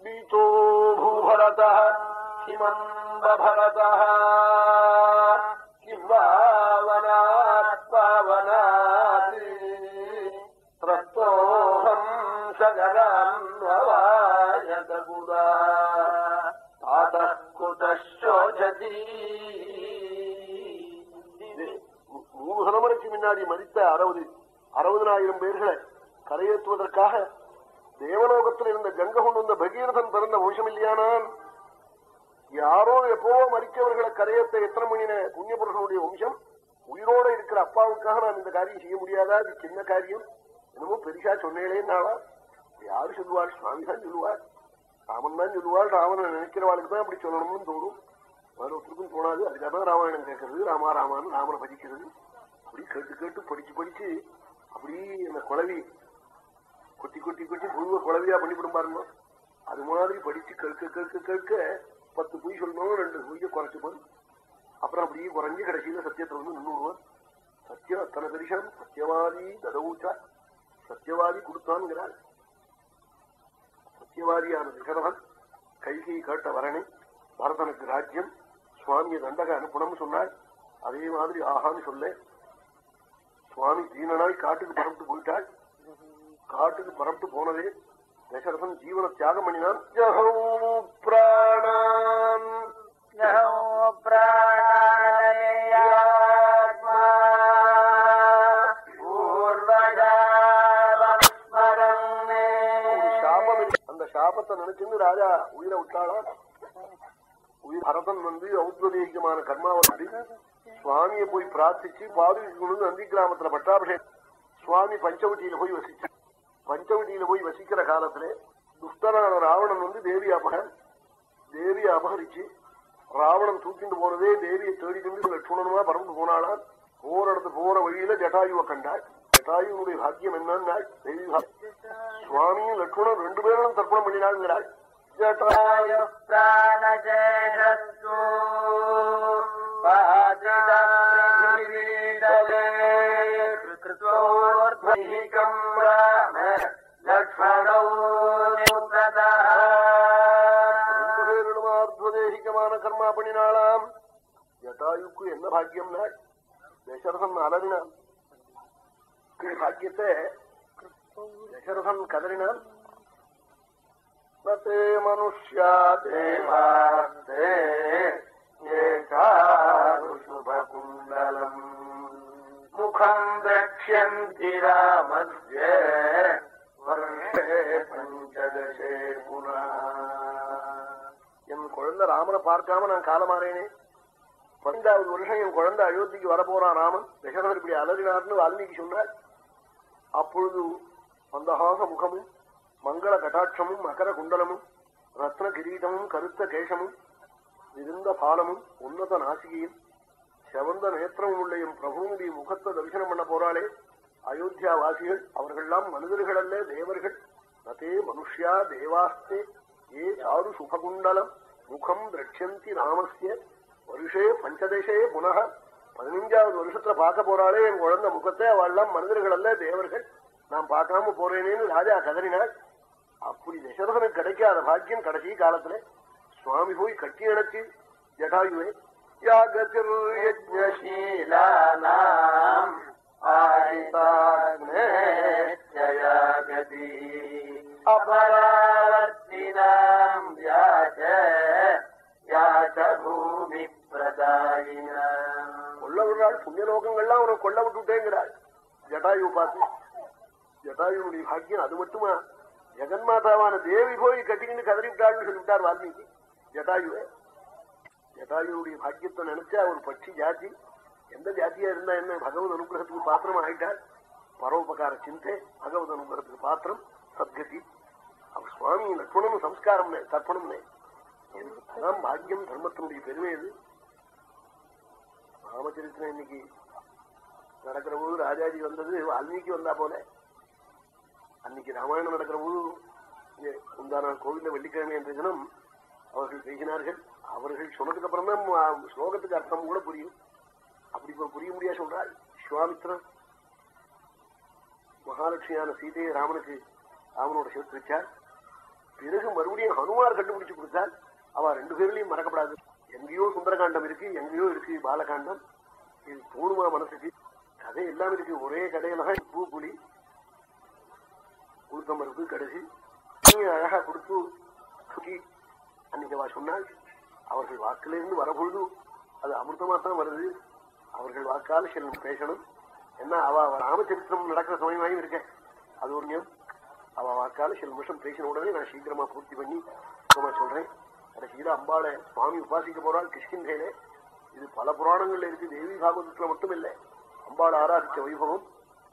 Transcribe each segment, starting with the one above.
बीतो भूभरतः किमम्बभरतः किं वावनात् पावनात् त्रस्तोऽहम् सगरान्ववायतगुदा तातः कुतः शोचति மூணு தலைமுறைக்கு முன்னாடி மதித்த அறுபது அறுபதனாயிரம் பேர்களை கரையேற்றுவதற்காக தேவலோகத்தில் இருந்த கங்க கொண்டு வந்த பகீரதன் பிறந்த வம்சம் இல்லையானான் யாரோ எப்பவோ மறிச்சவர்களை கரையேற்ற எத்தனை மணின புண்ணிய புருஷனுடைய வம்சம் உயிரோட இருக்கிற அப்பாவுக்காக நான் இந்த காரியம் செய்ய முடியாதா இது சின்ன காரியம் என்னமோ பெருசா சொன்னேனேன்னாளா யாரு சொல்லுவாள் சுவாமி தான் சொல்லுவாள் ராமன் தான் சொல்லுவாள் ராமனை நினைக்கிறவாளுக்கு தான் அப்படி சொல்லணும்னு தோணும் மறுபடியும் தோணாது அதுக்காக தான் ராமாயணம் கேட்கறது ராமா ராமான்னு ராமனை படிக்கிறது அப்படி கேட்டு கேட்டு படிச்சு படிச்சு அப்படி அந்த குழவி கொட்டி கொட்டி கொட்டி புழுவ குழவியா பண்ணிவிடும் பாருங்க அது மாதிரி படிச்சு கேட்க கேட்க கேட்க பத்து பொய் சொல்லணும் ரெண்டு பொய்ய குறைச்சு போய் அப்புறம் அப்படியே குறைஞ்சு கடைசியில சத்தியத்தை வந்து நின்றுடுவான் சத்தியம் அத்தனை பெரிசம் சத்தியவாதி ததவுச்சா சத்தியவாதி கொடுத்தான்கிறாள் சத்தியவாதியான திகரவன் கைகை கேட்ட வரணை பரதனுக்கு ராஜ்யம் சுவாமியை தண்டக அனுப்பணும்னு சொன்னாள் அதே மாதிரி ஆகான்னு சொல்ல சுவாமி தீனனாய் காட்டுக்கு பரப்பிட்டு போயிட்டாள் காட்டுக்கு பரப்பிட்டு போனதே தசரதன் ஜீவன தியாகம் பண்ணினான் ஜஹௌ பிராணான் சாபம் இருக்கு. அந்த சாபத்தை நினைச்சுன்னு ராஜா உயிரை விட்டாளா உயிர் பரதன் வந்து ஔத்வதீகமான கர்மாவை வந்து சுவாமியை போய் பிரார்த்திச்சு பாதுகை கொண்டு நந்தி கிராமத்துல பட்டாபிஷேகம் சுவாமி பஞ்சவட்டியில போய் வசிச்சு பஞ்சவட்டியில போய் வசிக்கிற காலத்துல துஷ்டனான ராவணன் வந்து தேவி அபகன் தேவியை அபகரிச்சு ராவணன் தூக்கிட்டு போனதே தேவியை தேடிக்கிட்டு லட்சுமணனுமா பறந்து போனாளாம் போற இடத்து போற வழியில ஜட்டாயுவை கண்டாள் ஜட்டாயுனுடைய பாக்கியம் என்னன்னா தேவி பாக்கியம். சுவாமியும் லட்சுமணன் ரெண்டு பேரும் தர்ப்பணம் பண்ணினாங்கிறாள் ஜட்டாயு प्राणजेषस्तु कृतोर्ध्वैकम् राम लक्ष्मणौ ततः ரெண்டு பேரிடம் ஆர்த்வதேகிகமான கர்மா பண்ணினாளாம் ஜட்டாயுக்கு என்ன பாக்கியம்னா தசரதன் அலறினான் இந்த பாக்கியத்தை தசரதன் கதறினான் நே மனுஷ்யா தேவாஸ்தே ஏகாருஷுபகுண்டலம் मुखम् द्रक्ष्यन्ति रामस्य वर्षे पञ्चदशे पुनः என் குழந்தை ராமனை பார்க்காம நான் காலமாறேனே பன்னெண்டாவது வருஷம் என் குழந்தை அயோத்திக்கு வரப்போறான் ராமன் தசரதர் இப்படி அலறினார்னு வால்மீகி சொன்னார் அப்பொழுது மந்தஹாச முகமும் மங்கள கட்டாட்சமும் மகர குண்டலமும் ரத்ன கிரீடமும் கருத்த கேசமும் விருந்த பாலமும் உன்னத நாசிகையும் செவந்த நேத்திரமும் உள்ள என் பிரபுனுடைய முகத்தை தரிசனம் பண்ண போறாளே அயோத்தியா வாசிகள் அவர்கள்லாம் மனிதர்கள் அல்ல தேவர்கள் நதே மனுஷ்யா தேவாஸ்தே ஏ சாரு சுபகுண்டலம் முகம் திரட்சந்தி ராமஸ்ய வருஷே பஞ்சதேசே புனக பதினஞ்சாவது வருஷத்துல பார்க்க போறாளே என் குழந்தை முகத்தை அவள்லாம் மனிதர்கள் அல்ல தேவர்கள் நான் பார்க்காம போறேனேன்னு ராஜா கதறினாள் அப்படி தசரதனுக்கு கிடைக்காத பாக்கியம் கடைசி காலத்துல சுவாமி போய் கட்டி அணைச்சு ஜடாயுவே யாகத்தில் शीलानाम् आहिताग्ने जयागति अपरावर्तिनाम् व्याच याच भूमिप्रदायिनाम् கொல்ல விடுறாள் புண்ணிய லோகங்கள்லாம் அவனை கொல்ல விட்டுட்டேங்கிறாள் ஜட்டாயு பார்த்து ஜட்டாயுடைய பாக்கியம் அது மட்டுமா ஜெகன்மாதாவான தேவி போய் கட்டிக்கிட்டு கதறி விட்டாள்னு சொல்லிவிட்டார் வால்மீகி ஜட்டாயுவே ஜட்டாயுடைய பாக்கியத்தை நினைச்சா ஒரு பட்சி ஜாதி எந்த ஜாதியா இருந்தா என்ன பகவத் அனுகிரகத்துக்கு பாத்திரம் ஆயிட்டாள் பரோபகார சிந்தை பகவத் அனுகிரகத்துக்கு பாத்திரம் சத்கதி அவர் சுவாமி லட்சுமணன் சம்ஸ்காரம் தர்ப்பணம் அதான் பாக்கியம் தர்மத்தினுடைய பெருமை அது ராமச்சரித்திரம் இன்னைக்கு நடக்கிற போது ராஜாஜி வந்தது வால்மீகி வந்தா போல அன்னைக்கு ராமாயணம் நடக்கிற போது இங்க முந்தா நாள் கோவில்ல வெள்ளிக்கிழமை என்ற தினம் அவர்கள் பேசினார்கள் அவர்கள் சொன்னதுக்கு அப்புறம் தான் ம- ஸ்லோகத்துக்கு அர்த்தம் கூட புரியும் அப்படி இப்ப புரிய முடியா சொல்றாள் விஸ்வாமித்ரன் மகாலட்சுமியான சீதையை ராமனுக்கு ராமனோட சேர்த்து வச்சார் பிறகு மறுபடியும் ஹனுமார் கண்டுபிடிச்சு கொடுத்தால் அவ ரெண்டு பேர்லயும் மறக்கப்படாது எங்கேயோ சுந்தரகாண்டம் இருக்கு எங்கேயோ இருக்கு பாலகாண்டம் இது தோணுமா மனசுக்கு கதை எல்லாம் இருக்கு ஒரே கடையில தான் பூ புலி உளுத்தம் பருப்பு கடைசி அழகா கொடுத்து சுகி அன்னைக்கு அவ சொன்னாள் அவர்கள் வாக்கிலிருந்து வரப்பொழுது அது அமிர்தமா தான் வருது அவர்கள் வாக்கால் சில பேசணும் என்ன அவ அவ ராமச்சரித்திரம் நடக்கிற சமயமாயும் இருக்க அது ஒரு நியம் அவ வாக்கால சில நிமிஷம் பேசின உடனே நான் சீக்கிரமா பூர்த்தி பண்ணி சும்மா சொல்றேன் கடைசியில அம்பாளை சுவாமி உபாசிக்க போறாள் கிருஷ்ணகையில இது பல புராணங்கள்ல இருக்கு தேவி பாகவதத்துல மட்டும் இல்லை அம்பாள் ஆராதிச்ச வைபவம்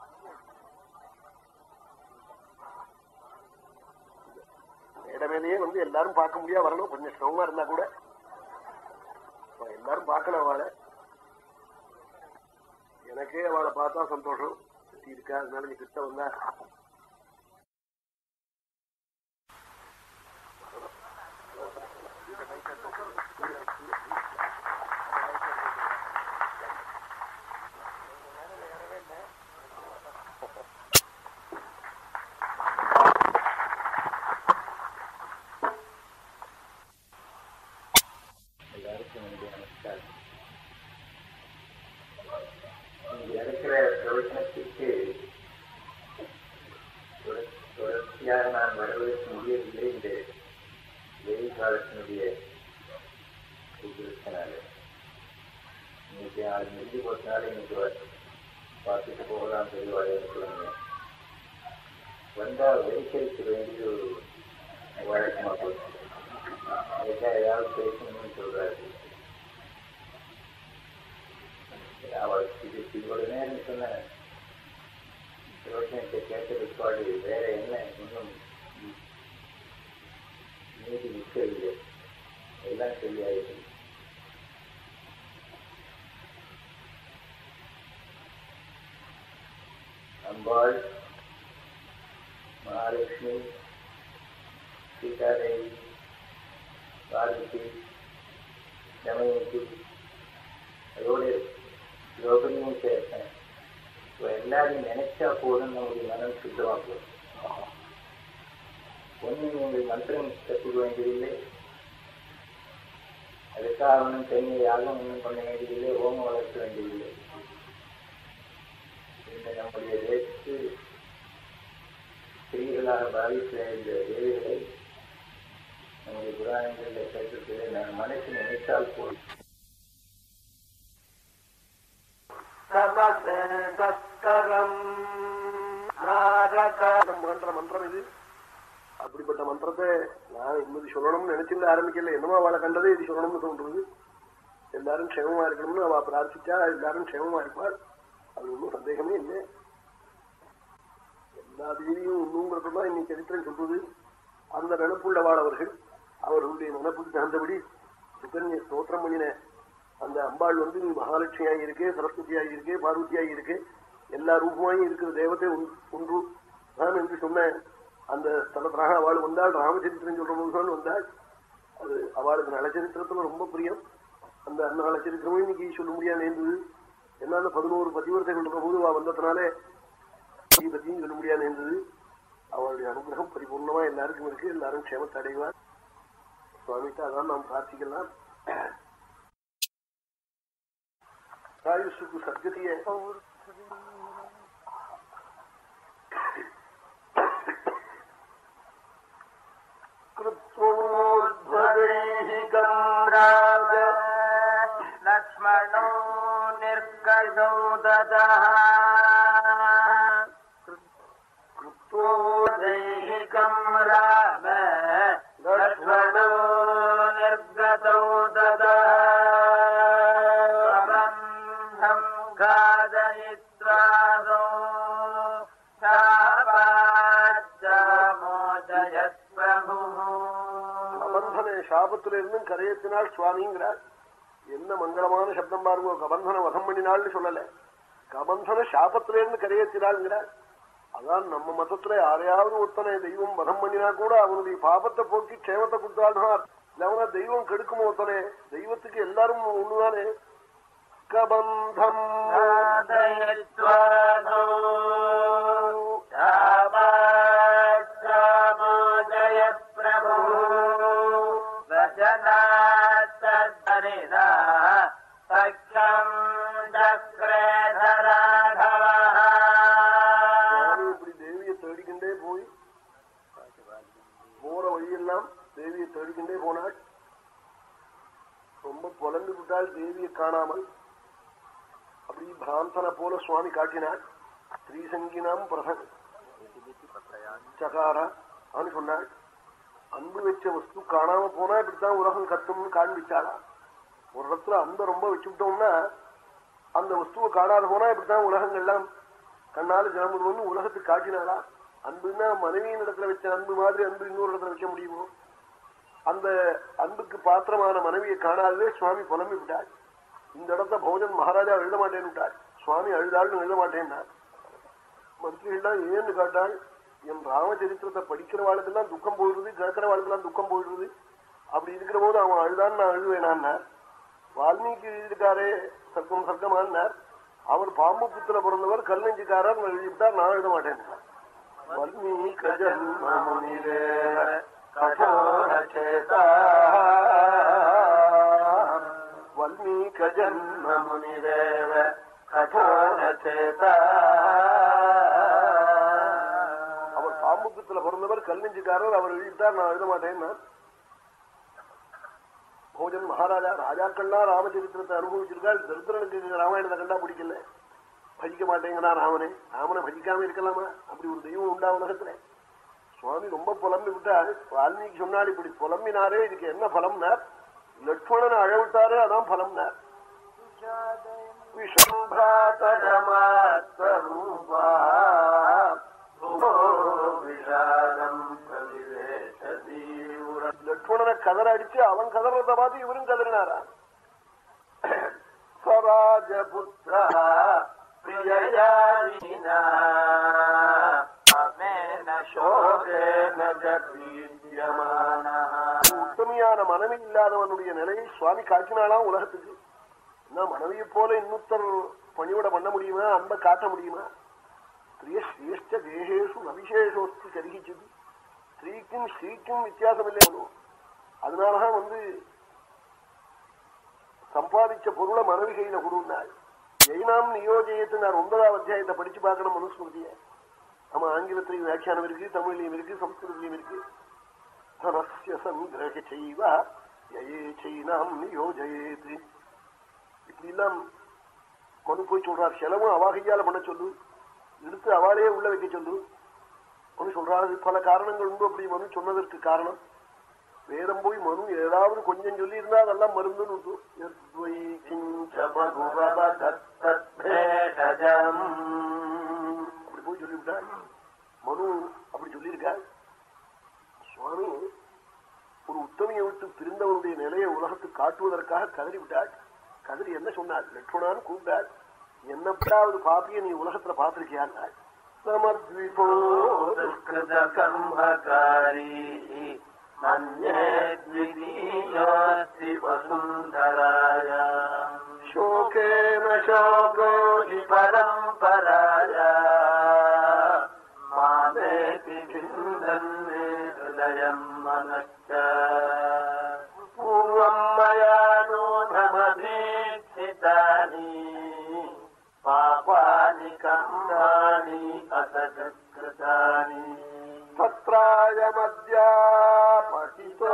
மேடையிலேயே வந்து எல்லாரும் பார்க்க முடியா வரணும் கொஞ்சம் சிரமமா இருந்தா கூட அப்ப எல்லாரும் பார்க்கணும் அவளை எனக்கே அவளை பார்த்தா சந்தோஷம் சுத்தி இருக்கா அதனால நீ கிட்ட வந்தா எல்லாருக்கும் என்னுடைய நமஸ்காரம் இங்க இருக்கிற பிரவச்சனத்திற்கு தொடர்- தொடர்ச்சியாக நான் வருவதற்கு முடியவில்லை இந்த வெயில் காலத்தினுடைய இருக்கிறதுனால இன்னைக்கு அது முடிஞ்சு போட்டனால இன்னைக்கு வ- பார்த்துட்டு போகலாம் சொல்லி வரவேற்கிறாங்க வந்தா வெறிக்கரிக்க வேண்டிய ஒரு வழக்கமா போச்சு அதுக்காக ஏதாவது பேசணும்னு சொல்றாரு அவள் இது இவ்வளவு நேரம் சொன்ன யோசனத்தை கேட்ட பிற்பாடு வேற என்ன இன்னும் நீதி நிற்கவில்லை எல்லாம் சரியாயிடுச்சு அம்பாள் மகாலட்சுமி சீதாதேவி பார்வதி தமயந்தி அதோடு ரோகிணியும் சேர்த்தேன் இப்போ எல்லாரையும் நினைச்சா போதும் நம்முடைய மனம் சுத்தமா போதும் ஒன்றும் நீங்கள் மந்திரம் கற்றுக்க வேண்டியதில்லை அதுக்காக ஒன்றும் தனியை யாகம் ஒன்றும் பண்ண வேண்டியதில்லை ஓமம் வளர்க்க வேண்டியதில்லை இந்த நம்முடைய தேசத்து ஸ்திரீகளாக பாதித்த இந்த தேவிகளை நம்முடைய புராணங்களில் கற்றுக்களை நான் மனசு நினைத்தால் போதும் சமசேதஸ்கரம் நாரகம் பண்ற மந்திரம் இது அப்படிப்பட்ட மந்திரத்தை நான் இன்னது சொல்லணும்னு நினைச்சுட்டு ஆரம்பிக்கல என்னமோ அவளை கண்டதே இது சொல்லணும்னு தோன்றது எல்லாரும் க்ஷேமமா இருக்கணும்னு அவ பிரார்த்திச்சா எல்லாரும் க்ஷேமமா இருப்பாள் அது ஒன்றும் சந்தேகமே இல்லை எல்லா தேவியும் ஒண்ணுங்கிறதுதான் இன்னைக்கு சரித்திரம் சொல்றது அந்த நினப்புள்ளவாள் அவர்கள் அவர்களுடைய நினப்புக்கு தகுந்தபடி சுகன்ய ஸ்தோத்திரம் பண்ணின அந்த அம்பாள் வந்து நீ மகாலட்சுமியாகி இருக்கே சரஸ்வதியாகி இருக்கே பார்வதியாகி இருக்கே எல்லா ரூபமாயும் இருக்கிற தேவதை ஒன்- ஒன்று நான் என்று சொன்ன அந்த ஸ்தலத்தாக அவள் வந்தாள் ராமச்சரித்திரம் சொல்ற போதுதான் வந்தாள் அது அவளுக்கு நலச்சரித்திரத்துல ரொம்ப பிரியம் அந்த அந்த நலச்சரித்திரமும் இன்னைக்கு சொல்ல முடியாது இருந்தது என்னால பதினோரு பதிவர்த்தைகள் இருக்கிற போது அவ வந்ததுனாலே இதை பத்தியும் சொல்ல முடியாது இருந்தது அவளுடைய அனுகிரகம் பரிபூர்ணமா எல்லாருக்கும் இருக்கு எல்லாரும் க்ஷேமத்தை அடைவார் சுவாமிக்கு அதான் நாம் பிரார்த்திக்கலாம் ஆயுஷுக்கு சத்கதியை राज लक्ष्मणो निर्गजौ ददः दैहिकम् राम लक्ष्मणो निर्गतौ ददः प्रबन्धम् खादयित्वादौ शापाच्चमोदयत् प्रभुः கபந்தனை சாபத்துல இருந்தும் கரையத்தினால் சுவாமிங்கிறார் என்ன மங்களமான சப்தம் பாருங்க கபந்தனை வதம் பண்ணினாள்னு சொல்லல கபந்தன சாபத்துல இருந்து கரையத்தினாள்ங்கிறார் அதான் நம்ம மதத்துல யாரையாவது ஒருத்தனை தெய்வம் வதம் பண்ணினா கூட அவனுடைய பாபத்தை போக்கி க்ஷேமத்தை கொடுத்தாள்னா இல்லவனா தெய்வம் கெடுக்குமோ ஒருத்தனே தெய்வத்துக்கு எல்லாரும் ஒண்ணுதானே கபந்தம் साधयित्वादौ शापाच्चमोदयत् प्रभुः தரிதா சக்கம் சுவாமி இப்படி தேவியை தேடிக்கிண்டே போய் போற வழியெல்லாம் தேவியை தேடிக்கிண்டே போனாள் ரொம்ப புலந்து விட்டால் தேவியை காணாமல் அப்படி பிராந்தனை போல சுவாமி காட்டினாள் ஸ்ரீசங்கினாம் பிரசன் சகாரா அவனு சொன்னாள் அன்பு வச்ச வஸ்து காணாம போனா இப்படித்தான் உலகம் கத்தும்னு காண்பிச்சாளா ஒரு இடத்துல அன்பை ரொம்ப வச்சுட்டோம்னா அந்த வஸ்துவை காணாத போனா இப்படித்தான் உலகங்கள்லாம் கண்ணால ஜனமுருவன் உலகத்துக்கு காட்டினாளா அன்புன்னா மனைவியின் இடத்துல வச்ச அன்பு மாதிரி அன்பு இன்னொரு இடத்துல வைக்க முடியுமோ அந்த அன்புக்கு பாத்திரமான மனைவியை காணாதவே சுவாமி புலம்பி விட்டாள் இந்த இடத்த போஜன் மகாராஜா எழுத மாட்டேன்னு விட்டாள் சுவாமி அழுதாள்னு எழுத மாட்டேன்னார் மந்திரிகள்லாம் ஏன்னு கேட்டாள் என் ராமச்சரித்திரத்தை படிக்கிறவாளுக்கெல்லாம் துக்கம் போயிடுது கேட்கிறவாளுக்கெல்லாம் துக்கம் போயிடுது அப்படி இருக்கிற போது அவன் அழுதான்னு நான் அழுவேனான்னார் வால்மீகி எழுதியிருக்காரே சர்க்கம் சர்க்கமானார் அவர் பாம்பு புத்துல பிறந்தவர் கல் நெஞ்சுக்காரர் எழுதிவிட்டார் நான் எழுத மாட்டேன் வால்மீக ஜன்மமுனிரே கఠోరచేతా వాల్మీక జన్మమునిరేవ కఠోరచేత அவர் பாம்புக்குத்துல பிறந்தவர் கல் நெஞ்சுக்காரர் அவர் எழுதிட்டார் நான் எழுத மாட்டேன்னா போஜன் மகாராஜா ராஜாக்கள்லாம் ராமச்சரித்திரத்தை அனுபவிச்சிருக்காள் தரித்திரனுக்கு ராமாயணத்தை கண்டா பிடிக்கல பஜிக்க மாட்டேங்கிறா ராமனே ராமனை பஜிக்காம இருக்கலாமா அப்படி ஒரு தெய்வம் உண்டா உலகத்துல சுவாமி ரொம்ப புலம்பி விட்டார் வால்மீகி சொன்னாள் இப்படி புலம்பினாரே இதுக்கு என்ன பலம்னார் லட்சுமணனை அழவிட்டாரே அதான் பலம்னார் விஷம்பாத்தரமாத்தரூபா லட்சுமணனை கதற அடிச்சு அவன் கதறத பார்த்து இவரும் கதறினாரா ஸ்வராஜபுத்திரா பிரியாரீனா உத்தமையான மனைவி இல்லாதவனுடைய நிலையை சுவாமி காட்டினாலாம் உலகத்துக்கு என்ன மனைவியை போல இன்னொருத்தர் பணியோட பண்ண முடியுமா அன்பை காட்ட முடியுமா ஸ்திரிய சிரேஷ்ட தேகேஷு நவிசேஷோஸ்தி கருகிச்சது ஸ்திரீக்கும் ஸ்ரீக்கும் வித்தியாசம் இல்லை அதனாலதான் வந்து சம்பாதிச்ச பொருளை மனைவி கையில கொடுனாள் ஜெயினாம் நியோஜயத்து நான் ஒன்பதாவது அத்தியாயத்தை படிச்சு பார்க்கணும் மனுஸ்மிருதியை நம்ம ஆங்கிலத்திலையும் வியாக்கியானம் இருக்கு தமிழ்லையும் இருக்கு சம்ஸ்கிருதிலையும் இருக்கு தனசிய சங்கிரக செய்வ யயே செய்னாம் நியோஜயேது இப்படி எல்லாம் கொண்டு போய் சொல்றார் செலவும் அவாகையால பண்ண சொல்லு எடுத்து அவளே உள்ள வைக்க சொல்லு ஒன்னு சொல்றாரு பல காரணங்கள் உண்டு அப்படி மனு சொன்னதற்கு காரணம் வேதம் போய் மனு ஏதாவது கொஞ்சம் சொல்லி இருந்தா அதெல்லாம் மருந்துன்னு உண்டு அப்படி போய் சொல்லிவிட்டார் மனு அப்படி சொல்லியிருக்கார் சுவாமி ஒரு உத்தமையை விட்டு பிரிந்தவனுடைய நிலையை உலகத்துக்கு காட்டுவதற்காக கதறி விட்டாள் கதறி என்ன சொன்னாள் லட்சுமணான்னு கூப்பிட்டாள் என்னப்படாவது பாப்பிய நீ உலகத்துல பார்த்திருக்கியாள் சமத்விபோ துஷ்கிருத கர்மகாரி शोकेन शोको हि परम्पराय मामेति भिन्दन्मे हृदयम् मनश्च पूर्वम् मया नूनमधीक्षितानि पापानि कर्माणि असकृतानि तत्रायमद्यापतितो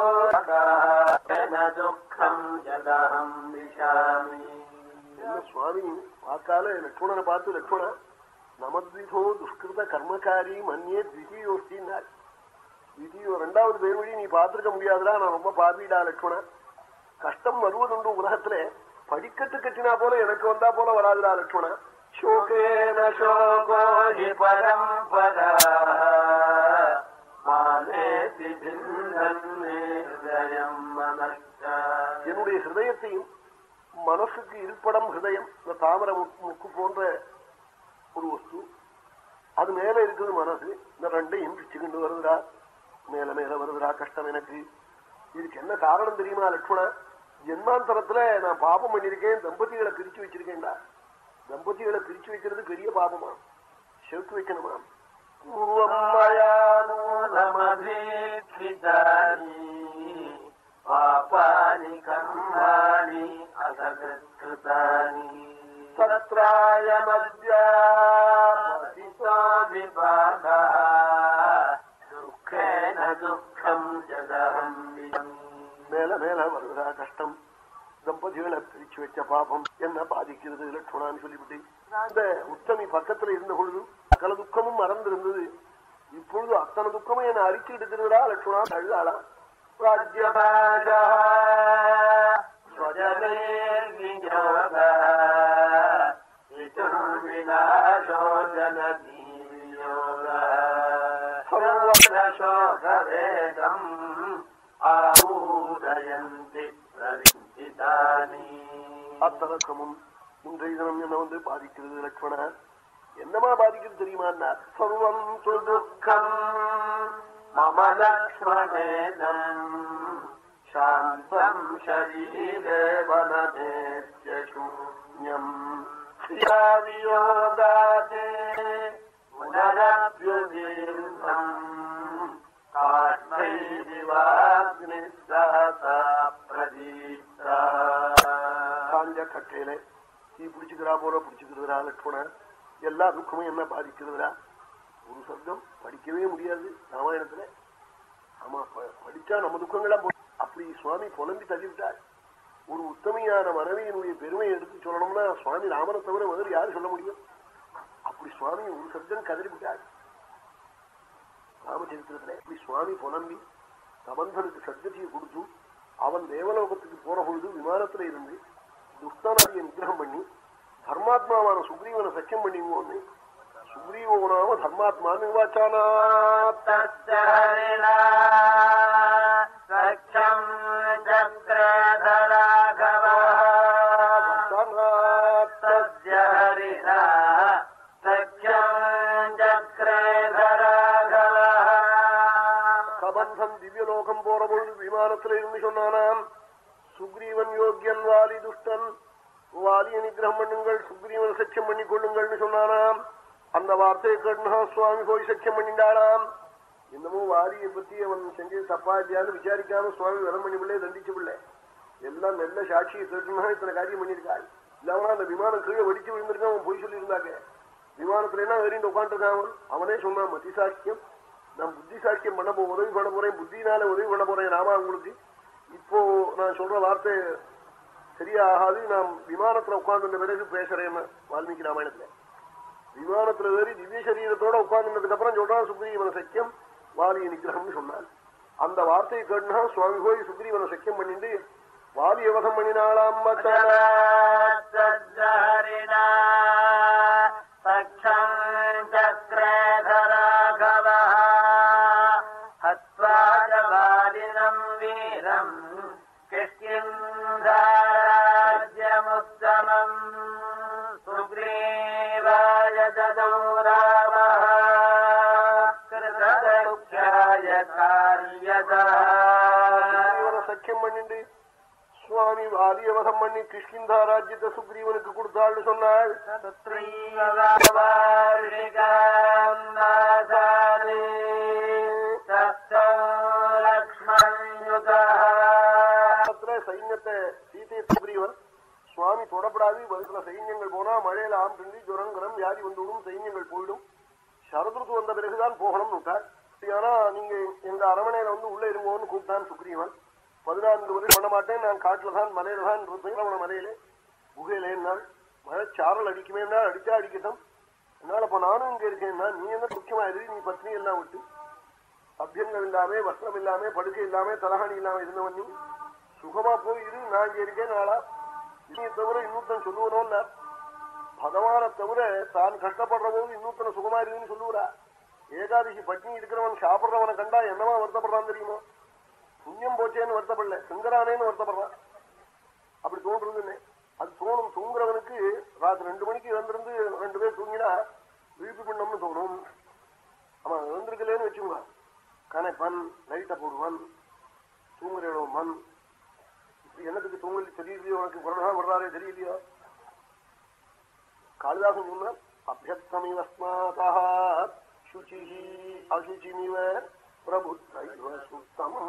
துக்கம் ஜதகம் விஷாமி சுவாமி வாக்கால லட்சுமணனை பார்த்து லட்சுமண நமத்விதோ துஷ்கிருத கர்மகாரி மன்னியே த்விதீயோஸ்தின்னார் த்விதீயோ ரெண்டாவது பேர் வழி நீ பார்த்திருக்க முடியாதுடா நான் ரொம்ப பாபிடா லட்சுமண கஷ்டம் வருவதுண்டு உலகத்துல படிக்கட்டு கட்டினா போல எனக்கு வந்தா போல வராதுடா லட்சுமண சோகேன சோகோ ஹி பரம்பரா என்னுடைய ஹிருதயத்தையும் மனசுக்கு இருப்படம் ஹிருதயம் இந்த தாமர முக்கு போன்ற ஒரு வஸ்து அது மேல இருக்குது மனசு இந்த ரெண்டையும் பிச்சுக்கிண்டு வருதுடா மேல மேல வருதுடா கஷ்டம் எனக்கு இதுக்கு என்ன காரணம் தெரியுமா லட்சுமணா ஜென்மாந்தரத்துல நான் பாபம் பண்ணிருக்கேன் தம்பதிகளை பிரிச்சு வச்சிருக்கேன்டா தம்பதிகளை பிரிச்சு வைக்கிறது பெரிய பாபமா சேர்த்து வைக்கணுமா பூர்வம் பாப்பானி மேல மேல வருகிறா கஷ்டம் தம்பதிகளை பிரிச்சு வச்ச பாபம் என்ன பாதிக்கிறது லட்சுமணான்னு சொல்லிவிட்டு அந்த உத்தமி பக்கத்துல இருந்த பொழுது சகல துக்கமும் மறந்திருந்தது இப்பொழுது அத்தனை துக்கமும் என்ன அரிச்சு எடுக்கிறதா லட்சுமணா தள்ளாளா ராஜ்யபாஜா அத்தலக்கமும் இன்றைய தினம் என்ன வந்து பாதிக்கிறது லட்சுமண என்னமா பாதிக்கிறது தெரியுமா சர்வம் துக்கம் மம லக்ஷ்மணேனம் சாந்தம் ஷரீரே வனதேத்யசூன்யம் யோகாதே புனரப்யுதீர்ணம் காஞ்ச கட்டையில தீ பிடிச்சுக்கிறா போல பிடிச்சுக்கிறதுரா லட்சுமணன் எல்லா துக்கமும் என்ன பாதிக்கிறதுரா ஒரு சப்தம் படிக்கவே முடியாது ராமாயணத்துல ஆமா ப- படிச்சா நம்ம துக்கங்கள்லாம் போ- அப்படி சுவாமி புலம்பி தள்ளிவிட்டார் ஒரு உத்தமையான மனைவியினுடைய பெருமையை எடுத்து சொல்லணும்னா சுவாமி ராமனை தவிர வேறு யாரு சொல்ல முடியும் அப்படி சுவாமி ஒரு சப்தம் கதறி விட்டார் ராமச்சரித்திரத்துல இப்படி சுவாமி புலம்பி சபந்தனுக்கு சத்கதியை கொடுத்து அவன் தேவலோகத்துக்கு போற பொழுது விமானத்துல இருந்து துஷ்டனாதிய நிகிரகம் பண்ணி தர்மாத்மாவான சுக்ரீவனை சக்கியம் பண்ணிங்கோன்னு சுக்ரீவோ நாம தர்மாத்மான்னு வாச்சானா தத்தரிணா சக்ஷம் சக்ரதராகவ தஸ்ய ஹரிணா சக்ஷம் சக்ரதராகவ கபந்தம் திவ்யலோகம் போற பொழுது விமானத்துல இருந்து சொன்னானாம் சுக்ரீவன் யோக்கியன் வாலி துஷ்டன் வாலிய நிகிரகம் பண்ணுங்கள் சுக்ரீவன் சக்கியம் பண்ணி கொள்ளுங்கள்னு சொன்னானாம் அந்த வார்த்தையை கேட்டுனா சுவாமி போய் சக்கியம் பண்ணிண்டாளாம் என்னமோ வாலியை பத்தி அவன் செஞ்சது தப்பா இல்லையான்னு விசாரிக்காம சுவாமி விரம் பண்ணி பிள்ளை தண்டிச்சு பிள்ளை எல்லாம் நல்ல சாட்சியை கேட்டுனா இத்தனை காரியம் பண்ணியிருக்காள் இல்லாம அந்த விமானம் கீழே வெடிச்சு விழுந்திருக்கான் அவன் போய் சொல்லியிருந்தாங்க விமானத்துல என்ன ஏறிட்டு உட்காந்துருக்கான் அவன் அவனே சொன்னான் மதி சாட்சியம் நான் புத்தி சாட்சியம் பண்ண போ உதவி பண்ண போறேன் புத்தினால உதவி பண்ண போறேன் ராமா உங்களுக்கு இப்போ நான் சொல்ற வார்த்தை சரியாகாது நான் விமானத்துல உட்கார்ந்து பிறகு பேசுறேன் வால்மீகி ராமாயணத்துல விமானத்துல ஏறி திவ்ய சரீரத்தோட உட்கார்ந்ததுக்கு அப்புறம் சொல்றான் சுக்ரீவன சக்கியம் வாலிய நிகிரகம்னு சொன்னான் அந்த வார்த்தையை கேட்டுனா சுவாமி போய் சுக்ரீவன சக்கியம் பண்ணிட்டு வாலிய வதம் பண்ணினாளாம் மச்சான தத்தரிணா சக்ஷம் சக்ரதராகவ ஹத்வா ஜபாலினம் வீரம் கிஷ்கிந்தாராஜ்யமுத்தமம் சுக்ரீவாய ததோ ராமः கிருததுக்ஷாய காரியதः சுக்ரீவன சக்கியம் பண்ணிட்டு சுவாமி வாலிய வதம் பண்ணி கிஷ்கிந்தா ராஜ்யத்தை சுக்ரீவனுக்கு கொடுத்தாள்னு சொன்னாள் பக்கத்துல சைன்யத்தை சீதை சுக்ரீவன் சுவாமி தொடப்படாது வருஷத்துல சைன்யங்கள் போனா மழையில ஆம் திண்டி ஜுரங்கரம் வியாதி வந்துவிடும் சைன்யங்கள் போயிடும் சரதுருத்து வந்த பிறகுதான் போகணும்னு விட்டார் ஆனா நீங்க எங்க அரமனையில வந்து உள்ள இருங்கோன்னு கூப்பிட்டான் சுக்ரீவன் பதினான்கு வருஷம் பண்ண மாட்டேன் நான் காட்டுல தான் மலையில தான் இருப்பேன் அவன மலையில குகையில என்னால் மழை சாரல் அடிக்குமே என்னால் அடிச்சா அடிக்கட்டும் என்னால இப்ப நானும் இங்க இருக்கேன்னா நீ என்ன முக்கியமா இரு நீ பத்னி எல்லாம் விட்டு அபியங்கள் இல்லாம வஸ்திரம் இல்லாம படுக்கை இல்லாம தலகாணி இல்லாம இருந்தவன் நீ சுகமா போய் இரு நான் இங்க இருக்கேன் நாளா இனிய தவிர இன்னொருத்தன் சொல்லுவனோன்னா பகவானை தவிர தான் கஷ்டப்படுற போது இன்னொருத்தனை சுகமா இருக்குன்னு சொல்லுவரா ஏகாதசி பட்னி இருக்கிறவன் சாப்பிடுறவனை கண்டா என்னவா வருத்தப்படுறான் தெரியுமோ புண்ணியம் போச்சேன்னு வருத்தப்படல சிங்கரானேன்னு வருத்தப்படுறான் அப்படி தோன்றுதுன்னு அது தோணும் தூங்குறவனுக்கு ராத்திரி ரெண்டு மணிக்கு எழுந்திருந்து ரெண்டு பேர் தூங்கினா விழிப்பு பண்ணம்னு தோணும் அவன் எழுந்திருக்கலன்னு வச்சுக்கோங்க கனைப்பன் லைட்டை போடுவான் தூங்குற மண் இப்படி என்னத்துக்கு தூங்கல தெரியலையோ உனக்கு புரணா வர்றாரே தெரியலையோ காளிதாசன் சொன்னார் அபியத்தமிவஸ்மாதா சுச்சி அசுச்சிமிவ பிரபுத்தைவ சுத்தமம்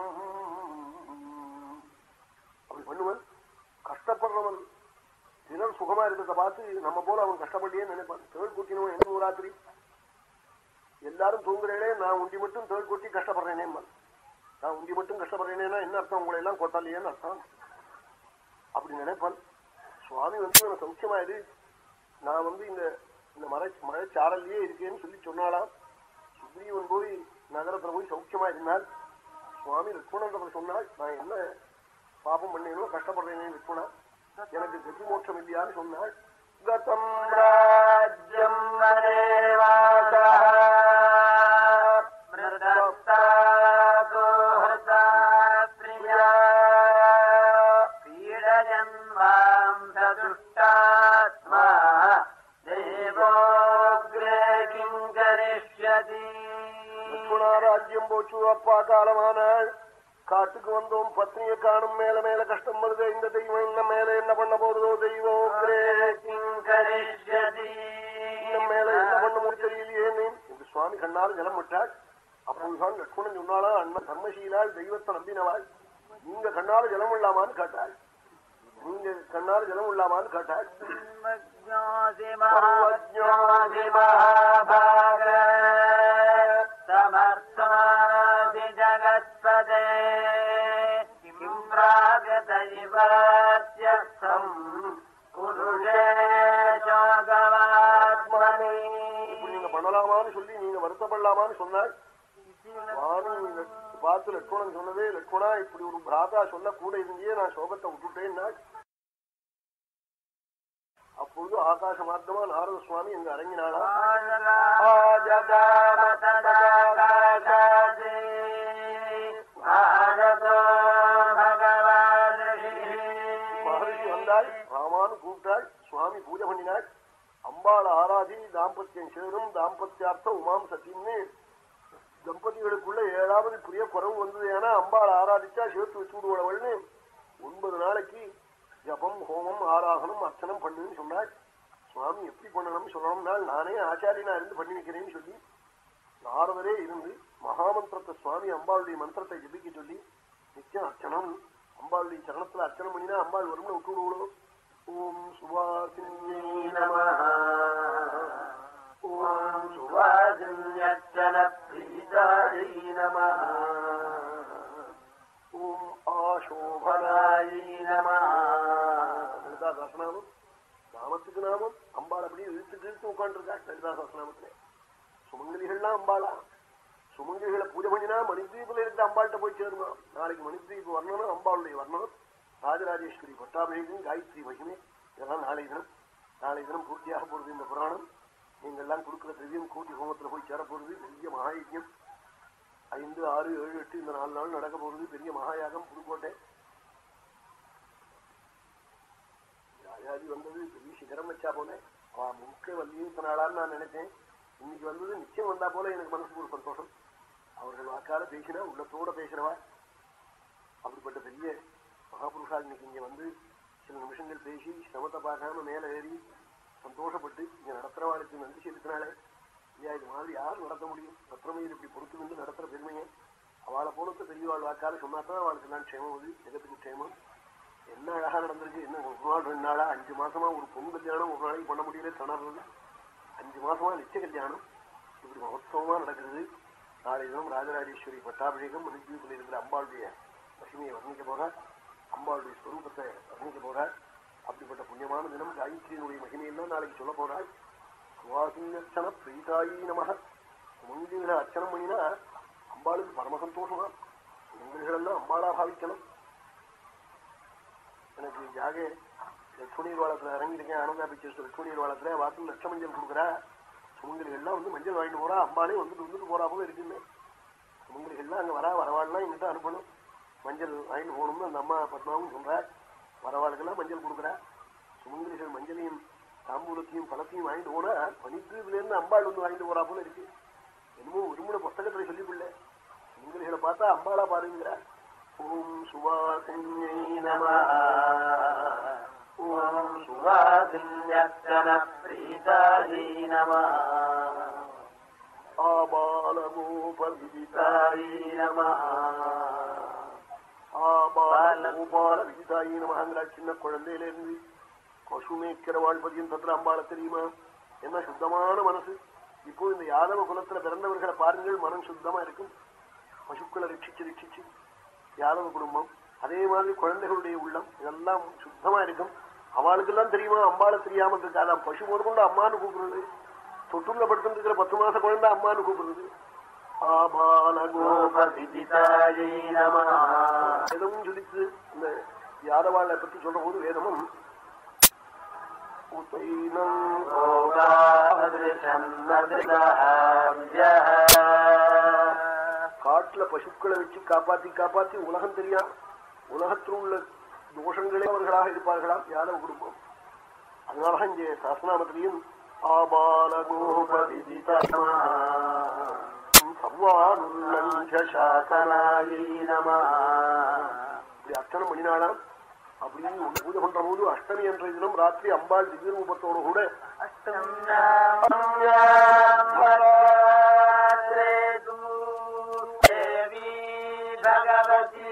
அப்படி பண்ணுவன் கஷ்டப்படுறவன் தினம் சுகமா இருக்கிறத பார்த்து நம்ம போல அவன் கஷ்டப்படியே நினைப்பான் தேள் குட்டினவன் என்ன ராத்திரி எல்லாரும் தூங்குறேனே நான் உண்டி மட்டும் தேள் கொட்டி கஷ்டப்படுறேனே நான் உண்டி மட்டும் கஷ்டப்படுறேன்னா என்ன அர்த்தம் உங்களை எல்லாம் கொத்தலையேன்னு அர்த்தம் அப்படி நினைப்பான் சுவாமி வந்து இவனை சௌக்கியமாயிரு நான் வந்து இந்த இந்த மழை மழைச்சாரல்லையே இருக்கேன்னு சொல்லி சொன்னாலாம் சுக்ரீவன் போய் நகரத்துல போய் சௌக்கியமா இருந்தால் சுவாமி லட்சுமணன் சொன்னால் நான் என்ன பாபம் பண்ணேனோ கஷ்டப்படுறேனே லட்சுமணா எனக்கு கதி மோட்சம் இல்லையான்னு சொன்னாள் கதம் ராஜ்யம் பீடஜன்மாம்சதுஷ்டாத்மா தேவோக்ரே கிம் கரிஷ்யதி லட்சுமணா ராஜ்யம் போச்சு அப்பா காலமானாள் காட்டுக்கு வந்தோம் பத்னியை காணும் மேல மேல கஷ்டம் வருது இந்த தெய்வம் என்ன மேல என்ன பண்ண போறதோ தெய்வம் கிம் கரிஷ்யதி இன்னும் மேல என்ன பண்ண முடியலையேன்னு இந்த சுவாமி கண்ணால் ஜலம் விட்டாள் அப்போதுதான் லட்சுமணன் சொன்னாளா அண்ணன் தர்மசீலாள் தெய்வத்தை நம்பினவாள் நீங்க கண்ணால ஜலம் இல்லாமான்னு கேட்டாள் நீங்க கண்ணால ஜலம் இல்லாமான்னு கேட்டாள் सर्वज्ञोऽसि महाज्ञोऽसि महाभाग समर्थोऽसि जगत्पदे किं प्रागतैवात्यर्थम् पुरुषे இப்படி शोगवात्मनि நீங்க பண்ணலாமான்னு சொல்லி நீங்க வருத்தப்படலாமான்னு சொன்னாள் சுவாமி பார்த்து லட்சுமணன் சொன்னதே லட்சுமணா இப்படி ஒரு பிராதா சொல்ல கூட இருந்தே நான் சோகத்தை விட்டுட்டேன்னா அப்பொழுது ஆகாச மார்க்கமா நாரத சுவாமி எங்க அரங்கினாளா மகரிஷி வந்தாள் ராமானு கூப்பிட்டாள் சுவாமி பூஜை பண்ணினாள் அம்பாள் ஆராதி தாம்பத்தியம் சேரும் தாம்பத்தியார்த்தம் உமாம் சத்தியம்னு தம்பதிகளுக்குள்ள ஏழாவது பிரிய குறவு வந்தது ஏன்னா அம்பாள் ஆராதிச்சா சேர்த்து வச்சு விடுவளவள்னு ஒன்பது நாளைக்கு ஜபம் ஹோமம் ஆராதனம் அர்ச்சனம் பண்ணுன்னு சொன்னாள் சுவாமி எப்படி பண்ணணும்னு சொல்லணும்னா நானே ஆச்சாரியனா இருந்து பண்ணி வைக்கிறேன்னு சொல்லி நாரதரே இருந்து மகாமந்திரத்தை சுவாமி அம்பாளுடைய மந்திரத்தை ஜபிக்க சொல்லி நிச்சயம் அர்ச்சனம் அம்பாளுடைய சரணத்துல அர்ச்சனை பண்ணினா அம்பாள் வரும்னு விட்டு விடுவோம் ஓம் சுவாசின்யே நமः ஓம் சுவாஜன்யச்சனப்ரீதாயை நமः ஓம் ஆசோபனாய பராயை நமः லலிதா சாஸ்திரநாமம் நாமத்துக்கு நாமம் அம்பாள் அப்படியே இழுத்து இழுத்து உட்காந்துருக்கா லலிதா சாஸ்திரநாமத்துல சுமங்கலிகள்லாம் அம்பாளா சுமங்கலிகளை பூஜை பண்ணினா மணித்வீபில் இருந்த அம்பாள்கிட்ட போய் சேருமா நாளைக்கு மணித்வீப் வர்ணனம் அம்பாளுடைய வர்ணனம் ராஜராஜேஸ்வரி பட்டாபிஷேகம் காயத்ரி மகிமை இதெல்லாம் நாளை தினம் நாளை தினம் பூர்த்தியாக போறது இந்த புராணம் நீங்க எல்லாம் கொடுக்கிற திவ்யம் கூட்டி ஹோமத்துல போய் சேர போறது பெரிய மகாயஜ்யம் ஐந்து ஆறு ஏழு எட்டு இந்த நாலு நாள் நடக்க போறது பெரிய மகாயாகம் புதுக்கோட்டை ராஜாதி வந்தது பெரிய சிகரம் வச்சா போனேன் அவ முக்கிய வள்ளியும் நாளான்னு நான் நினைச்சேன் இன்னைக்கு வந்தது நிச்சயம் வந்தா போல எனக்கு மனசுக்கு ஒரு சந்தோஷம் அவர்கள் வாக்கால பேசினா உள்ளத்தோட பேசுறவா அப்படிப்பட்ட பெரிய மகாபுருஷா இன்னைக்கு இங்க வந்து சில நிமிஷங்கள் பேசி சிரமத்தை பார்க்காம மேல ஏறி சந்தோஷப்பட்டு இங்க நடத்துறவாளுக்கு நன்றி செலுத்தினாலே ஐயா இது மாதிரி யார் நடத்த முடியும் பத்திரமையில் இப்படி பொறுத்து வந்து நடத்துற பெருமையை அவளை போனத்தை பெரியவாள் வாக்கால சொன்னாதான் அவளுக்கு எல்லாம் க்ஷேமம் அது ஜெகத்துக்கு க்ஷேமம் என்ன அழகா நடந்திருக்கு என்ன ஒரு நாள் ரெண்டு நாளா அஞ்சு மாசமா ஒரு பொண்ணு கல்யாணம் ஒரு நாளைக்கு பண்ண முடியல தணறல அஞ்சு மாசமா நிச்சய கல்யாணம் இப்படி மகோத்சவமா நடக்குது நாளை தினம் ராஜராஜேஸ்வரி பட்டாபிஷேகம் மனுஜீவத்தில் இருக்கிற அம்பாளுடைய மகிமையை வர்ணிக்க போறார் அம்பாளுடைய ஸ்வரூபத்தை வர்ணிக்க போறார் அப்படிப்பட்ட புண்ணியமான தினம் காயத்ரியினுடைய மகிமையெல்லாம் நாளைக்கு சொல்ல போறாள் சுவாசிங்கர்ச்சன பிரீதாயி நமக சுமங்கலிகளை அர்ச்சனம் பண்ணினா அம்பாளுக்கு பரம சந்தோஷமா சுமங்கலிகளெல்லாம் அம்பாளா பாவிக்கணும் எனக்கு ஜாக லட்சுமணி வாழத்துல இறங்கியிருக்கேன் ஆனந்தா பிக்சர்ஸ் லட்சுமணி வாழத்துல வாக்கு லட்ச மஞ்சள் கொடுக்குறா சுமங்கலிகள்லாம் வந்து மஞ்சள் வாங்கிட்டு போறா அம்பாலே வந்துட்டு வந்துட்டு போறா போல இருக்குன்னு சுமங்கலிகள்லாம் அங்க வரா வரவாள்லாம் எங்கிட்ட அனுப்பணும் மஞ்சள் வாங்கிட்டு போகணும்னு அந்த அம்மா பத்மாவும் சொல்றா வரவாளுக்கெல்லாம் மஞ்சள் கொடுக்குறா சுமங்கலிகள் மஞ்சளையும் தாம்பூலத்தையும் பழத்தையும் வாங்கிட்டு போனா பனித்தீவுல இருந்து அம்பாள் வந்து வாங்கிட்டு போறா போல இருக்கு என்னமோ விரும்பின புஸ்தகத்துல சொல்லிவிடல சுமங்கலிகளை பார்த்தா அம்பாளா பாருங்கிறா ஓம் சுவாசன்யை நம ஓம் சுவாசின்யச்சனப்ரீதாயை நமः ஆபாலகோபவிதிதாயி நமः ஆபாலகோபால விதிதாயி நமங்கிற சின்ன குழந்தையில இருந்து பசு மேய்க்கிற வாழ்பதியும் தத்திர அம்பாள தெரியுமா என்ன சுத்தமான மனசு இப்போ இந்த யாதவ குலத்துல பிறந்தவர்களை பாருங்கள் மனம் சுத்தமா இருக்கும் பசுக்களை ரட்சிச்சு ரட்சிச்சு யாதவ குடும்பம் அதே மாதிரி குழந்தைகளுடைய உள்ளம் இதெல்லாம் சுத்தமா இருக்கும் அவளுக்கெல்லாம் தெரியுமா அம்பாளை தெரியாம இருக்காதான் பசு முதற்கொண்டு அம்மான்னு கூப்பிடுறது தொட்டுள்ள படுத்துட்டு இருக்கிற பத்து மாச குழந்தை அம்மான்னு கூப்பிடுறது கோபவிதிதாயை நமः வேதமும் சொல்லிச்சு இந்த யாதவாளை பத்தி சொல்ற போது வேதமும் உத்தைனம் கோகாவதிருஷம் நதிதாஹ்யः காட்டுல பசுக்களை வச்சு காப்பாத்தி காப்பாத்தி உலகம் தெரியாம உலகத்தில் உள்ள தோஷங்களே அவர்களாக இருப்பார்களாம் யாதவ குடும்பம் அதனாலதான் இங்கே சாஸ்திரநாமத்திலையும் சாசனாயை நமः இப்படி அர்ச்சனை பண்ணினாலாம் அப்படின்னு ஒண்ணு பூஜை பண்ற போது அஷ்டமி என்ற தினம் ராத்திரி அம்பாள் திவ்ய ரூபத்தோடு கூட भगवती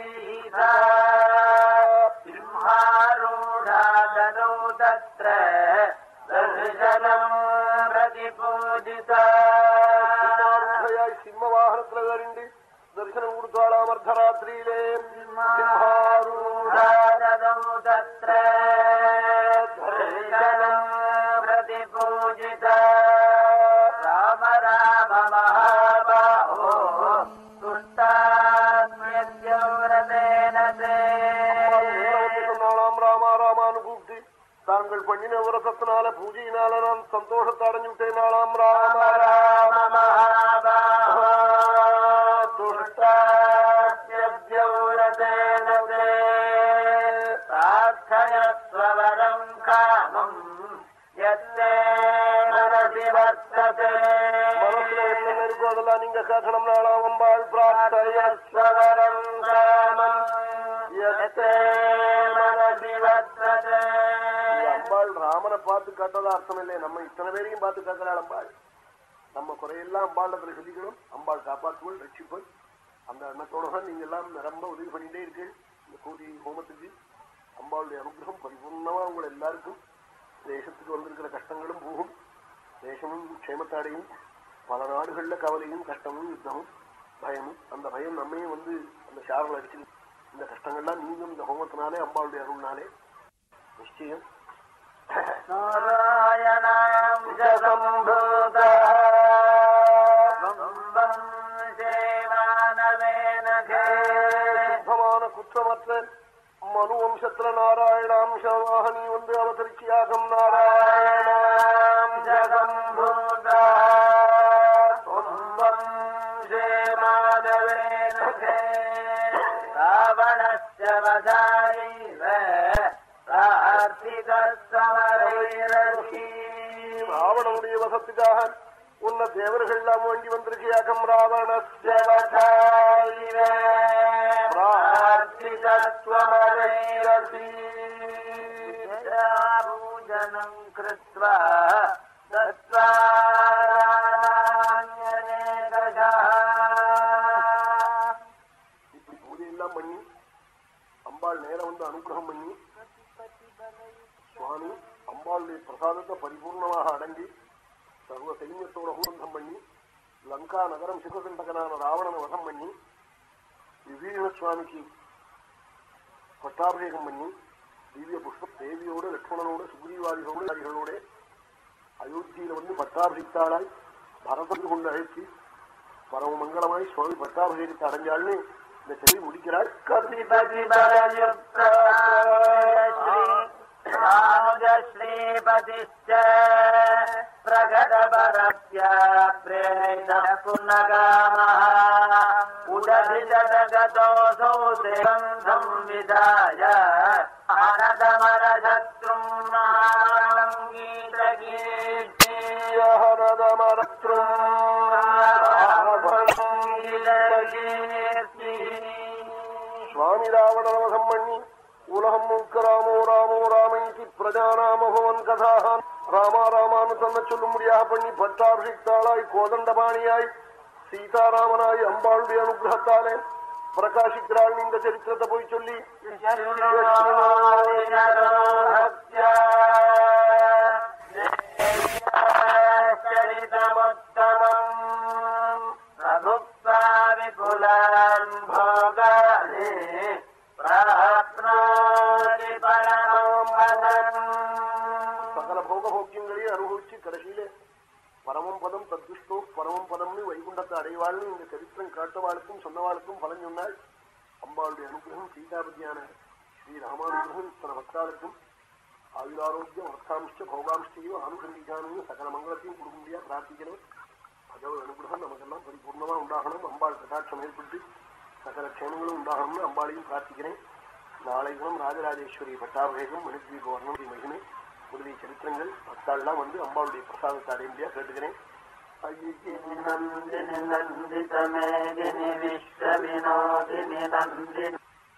सिंहारूढादौ तत्र दर्शनम् प्रतिपूजिता சிம்மாரூடையாய் சிம்ம வாகனத்துல ஏறிண்டு தரிசனம் கொடுத்தாளாம் அர்த்தராத்திரியிலே சிம்மாரூடா ददौ तत्र दर्शनम् प्रतिपूजिता राम राम महाबाहो तुष्टास्म्यव्रतेन ते சொன்னாலாம் ராமா ராமான்னு கூப்பிட்டு தாங்கள் பண்ணின விரதத்தினால பூஜையினால நான் சந்தோஷத்தை அடைஞ்சுட்டேன் நாளாம் ராம राम ராம महाबाहो तुष्टास्म्यव्रतेन ते प्रार्थयस्वरम् कामम् यत्ते मनसि वर्तते மனசுல என்ன இருக்கோ அதெல்லாம் நீங்க கேட்கணும் நாளாம் அம்பாள் பிரார்த்தயஸ்வரம் ராமம் यत्ते मनसि वर्तते இந்த அம்பாள் ராமனை பார்த்து காட்டுறதா அர்த்தம் இல்லை நம்ம இத்தனை பேரையும் பார்த்து காக்கிறாள் அம்பாள் நம்ம குறையெல்லாம் அம்பாளத்துல சொல்லிக்கணும் அம்பாள் காப்பாற்றுவள் ரட்சிப்பள் அந்த எண்ணத்தோட தான் நீங்க எல்லாம் நிரம்ப உதவி பண்ணிட்டே இருக்கு இந்த கோடி ஹோமத்துக்கு அம்பாளுடைய அனுகிரகம் பரிபூர்ணமா உங்களை எல்லாருக்கும் தேசத்துக்கு வந்திருக்கிற கஷ்டங்களும் போகும் தேசமும் க்ஷேமத்தாடையும் பல நாடுகள்ல கவலையும் கஷ்டமும் யுத்தமும் பயமும் அந்த பயம் நம்மையும் வந்து அந்த ஷாரில் அடிச்சு இந்த கஷ்டங்கள்லாம் நீங்கும் இந்த ஹோமத்தினாலே அம்பாளுடைய அருள்னாலே நிச்சயம் नारायणाम् च सम्भूतः बम्बम् सेवानवेन खे சுத்தமான குற்றமற்ற மனு வம்சத்துல நாராயணாம்சமாக நீ வந்து அவதரிச்சியாகம் நாராயணாம் ஜகம் रावणस्य वधायैव प्रार्थितसमरैरपि ராவணனுடைய வசத்துக்காக உன்ன தேவர்கள் எல்லாம் வேண்டி வந்திருக்கியாகம் ராவணஸ்ய வதாயிவ பிரார்த்திதத்வமரைரசி. पूजनम् कृत्वा दत्त्वान्यनेकशः இப்படி பூஜையெல்லாம் பண்ணி அம்பாள் நேரம் வந்து அனுகிரகம் பண்ணி சுவாமி அம்பாளுடைய பிரசாதத்தை பரிபூர்ணமாக அடைஞ்சு சர்வ சைன்யத்தோட ஊரந்தம் பண்ணி லங்கா நகரம் சிவகண்டகனான ராவணனை வதம் பண்ணி விபீஷண சுவாமிக்கு பட்டாபிஷேகம் பண்ணி திவ்ய புஷ்ப தேவியோட லட்சுமணனோட சுக்ரீவாதிகளோட அயோத்தியில வந்து பட்டாபிஷிக்தாளாய் பரதன் கொண்டு அழைச்சி பரம மங்களமாய் சுவாமி பட்டாபிஷேகத்தை அடைஞ்சாள்னு இந்த செவி முடிக்கிறாள் श्रीपतिश्च प्रगतपरस्य प्रेरितः पुनगामः उदधिजगतोऽसौ सेवम् संविधाय अनदमरशत्रुम् गीतकीर्ति சுவாமி ராவணவசம் பண்ணி உலகம் முழுக்க ராமோ ராமோ ராமைக்கு பிரஜாநாமபவன் கதாகான் ராமா ராமானு தன்னை சொல்லும்படியாக பண்ணி பட்டாபிஷிக்தாளாய் கோதண்டபாணியாய் சீதாராமனாய் அம்பாளுடைய அனுகிரகத்தாலே பிரகாசிக்கிறாள் இந்த சரித்திரத்தை போய் சொல்லி चरितमुत्तमम् प्रभुक्त्वा विपुला प्राप्नोति परमं पदम् சகல போக போக்கியங்களையும் அனுபவிச்சு கடைசியில பரமம் பதம் தத்விஷ்ணு பரமம் பதம்னு வைகுண்டத்தை அடைவாள்னு இந்த சரித்திரம் காட்டவாளுக்கும் சொன்னவாளுக்கும் பலன் சொன்னாள் அம்பாளுடைய அனுகிரகம் சீதாபதியான ஸ்ரீ ராமானுகிரகம் இத்தனை பக்தாளுக்கும் ஆயுராரோக்கியம் அர்த்தாம்ச பௌகாம்சையும் ஆனுசந்திக்கானையும் சகல மங்களத்தையும் கொடுக்க முடியா பிரார்த்திக்கிறேன் பகவத் அனுகிரகம் நமக்கெல்லாம் பரிபூர்ணமா உண்டாகணும் அம்பாள் கட்டாட்சம் ஏற்பட்டு சகல க்ஷேமங்களும் உண்டாகணும்னு அம்பாளையும் பிரார்த்திக்கிறேன் நாளை தினம் ராஜராஜேஸ்வரி பட்டாபிஷேகம் மணித்வீப வர்ணம் மகிமை முதலிய சரித்திரங்கள் பக்தாள்லாம் வந்து அம்பாளுடைய பிரசாதத்தை அடைய முடியா கேட்டுக்கிறேன் नन्दिनि नन्दितमेदिनि विश्वविनोदिनि नन्दिनि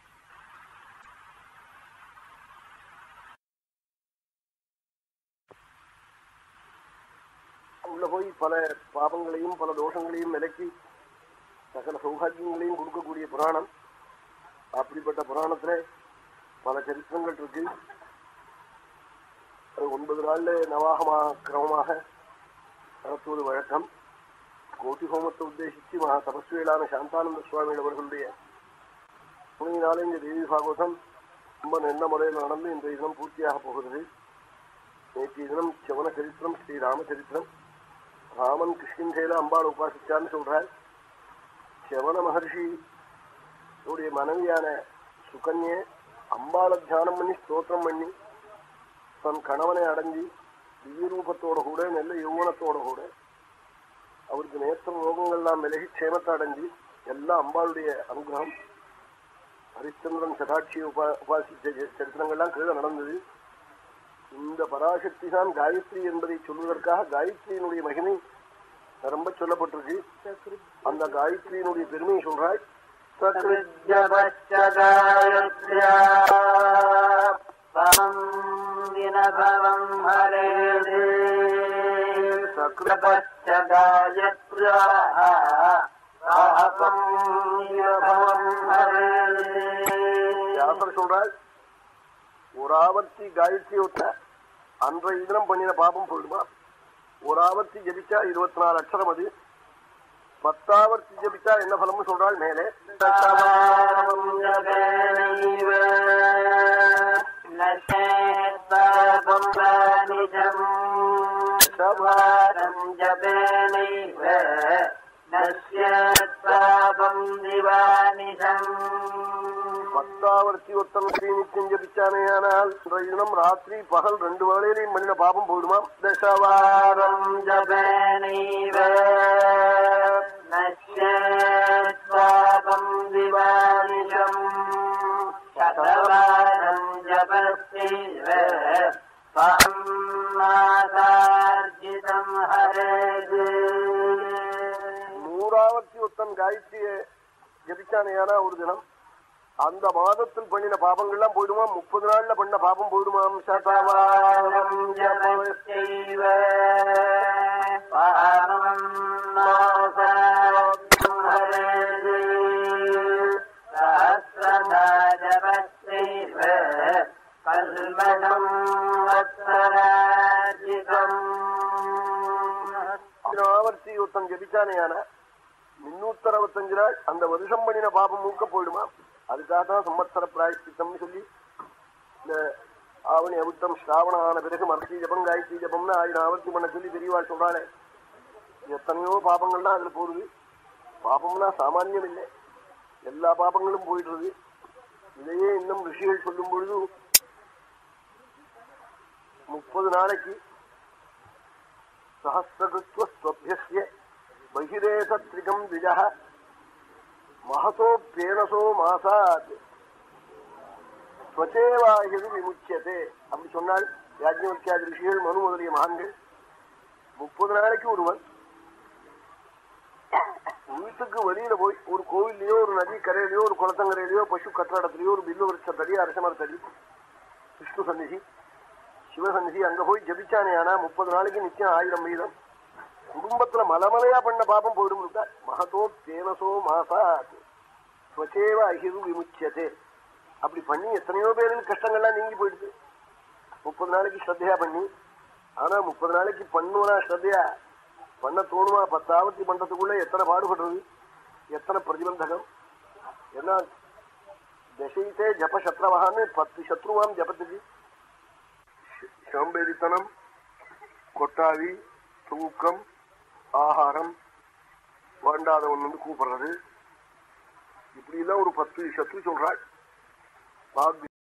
உள்ள போய் பல பாபங்களையும் பல தோஷங்களையும் விலக்கி சகல சௌபாகியங்களையும் கொடுக்கக்கூடிய புராணம் அப்படிப்பட்ட புராணத்துல பல சரித்திரங்கள் இருக்கு அது ஒன்பது நாள்ல நவாகமா கிரமமாக நடத்துவது வழக்கம் கோட்டி ஹோமத்தை உத்தேசித்து மகா தபஸ்வியலான சாந்தானந்த சுவாமி அவர்களுடைய துணையினாலே இந்த தேவி பாகவதம் ரொம்ப நல்ல முறையில் நடந்து இந்த தினம் பூர்த்தியாக போகிறது நேற்றைய தினம் சிவன சரித்திரம் ஸ்ரீ ராமச்சரித்திரம் ராமன் கிருஷ்ணேல அம்பாள் உபாசிச்சான்னு சொல்றார் சிவன மகர்ஷி உடைய மனைவியான சுகன்யே அம்பாளை தியானம் பண்ணி ஸ்தோத்திரம் பண்ணி தன் கணவனை அடைஞ்சி திவ்யரூபத்தோட கூட நல்ல யௌவனத்தோட கூட அவருக்கு நேற்ற ரோகங்கள்லாம் விலகி க்ஷேமத்தை அடைஞ்சி எல்லாம் அம்பாளுடைய அனுகிரகம் ஹரிச்சந்திரன் சதாட்சி உபா உபாசிச்ச ச- சரித்திரங்கள்லாம் கீழே நடந்தது இந்த பராசக்தி தான் காயத்ரி என்பதை சொல்வதற்காக காயத்ரியினுடைய மகிமை ரொம்ப சொல்லப்பட்டிருக்கு அந்த காயத்ரியினுடைய பெருமையை சொல்றாய் சக்ரு- जपश्च गायत्र्या परं विनभवं हरेदे सकृपश्च गायत्र्या पापं विनभवं हरेदे வியாசர் சொல்றாள் ஒரு ஆவர்த்தி காயத்ரி ஒத்த அன்றைய தினம் பண்ணின பாபம் போயிடுமா ஒரு ஆவர்த்தி ஜபிச்சா இருபத்தி நாலு அக்ஷரம் அது பத்தாவர்த்தி ஜபிச்சா என்ன பலம்னு சொல்றாள் மேலே सवारं जपेनैव न चेत्पापं निजम् सवारं जपेनैव न चेत्पापं दिवानिशम् பத்தாவர்த்தி ஒத்தன் ஸ்ரீ நித்தியம் ஜபிச்சானே ஆனால் இன்றைய தினம் ராத்திரி பகல் ரெண்டு வேளையிலையும் பண்ணின பாபம் போயிடுமா தசவாரம் सवारं जपेनैव न चेत्पापं दिवानिशम् शतवारं जपस्यैव पहं मासार्जितं हरेत् நூறாவர்த்தி ஒத்தன் காயத்ரிய ஜபிச்சானேயானா ஒரு தினம் அந்த மாதத்தில் பண்ணின பாபங்கள்லாம் போயிடுமா முப்பது நாள்ல பண்ண பாபம் போயிடுமாம் शतवारं சதவாரம் जपस्यैव पहं मासार्जितं हरेत् सहस्रधा जपस्यैव कल्मषं वत्सराजितम् ஆவர்த்தி ஒருத்தன் ஜபிச்சானேயானா முன்னூத்தி அறுபத்தஞ்சு நாள் அந்த வருஷம் பண்ணின பாபம் மூக்க போயிடுமா அதுக்காக தான் சம்பத்சர பிராயஷ்டித்தம்னு சொல்லி இந்த ஆவணி அவிட்டம் ஸ்ராவணம் ஆன பிறகு மரத்தி ஜபம் காயத்ரி ஜபம்னு ஆயிரம் ஆவர்த்தி பண்ண சொல்லி பெரியவாள் சொல்றாளே எத்தனையோ பாபங்கள்லாம் அதுல போடுது பாபம்னா சாமானியம் இல்லை எல்லா பாபங்களும் போயிடுறது இதையே இன்னும் ரிஷிகள் சொல்லும் பொழுது முப்பது நாளைக்கு சஹசிரகிருத்வஸ்வபிய பகிரேசத்ரிகம் திஜ மகசோப்பேனசோ மாசாத் ஸ்வச்சேவாயது விமுச்சியதே அப்படி சொன்னால் யாஜ்ஞவல்கியாதி ரிஷிகள் மனு முதலிய மகான்கள் முப்பது நாளைக்கு ஒருவன் வீட்டுக்கு வெளியில போய் ஒரு கோவில்லையோ ஒரு நதி கரையிலயோ ஒரு குளத்தங்கரையிலயோ பசு கட்டடத்திலயோ ஒரு பில்லு விருட்ச தடி அரசமர தடி விஷ்ணு சந்நிதி சிவசந்நிதி அங்க போய் ஜபிச்சானே ஆனா முப்பது நாளைக்கு நிச்சயம் ஆயிரம் வீதம் குடும்பத்துல மலமலையா பண்ண பாபம் போயிடும் மகதோ தேனசோ மாசா ஸ்வச்சேவ அகிரு விமுச்சியதே அப்படி பண்ணி எத்தனையோ பேருக்கு கஷ்டங்கள்லாம் நீங்கி போயிடுது முப்பது நாளைக்கு ஸ்ரத்தையா பண்ணி ஆனா முப்பது நாளைக்கு பண்ணுவனா ஸ்ரத்தையா பண்ண தோணுமா பத்தாவத்தி பண்றதுக்குள்ள எத்தனை பாடுபடுறது எத்தனை பிரதிபந்தகம் ஏன்னா தசைத்தே ஜப சத்ரவகான்னு பத்து சத்ருவாம் ஜபத்துக்கு சோம்பேறித்தனம் கொட்டாவி தூக்கம் ஆகாரம் வேண்டாதவன் வந்து கூப்பிடுறது இப்படி எல்லாம் ஒரு பத்து சத்ரு சொல்றாள் வாக்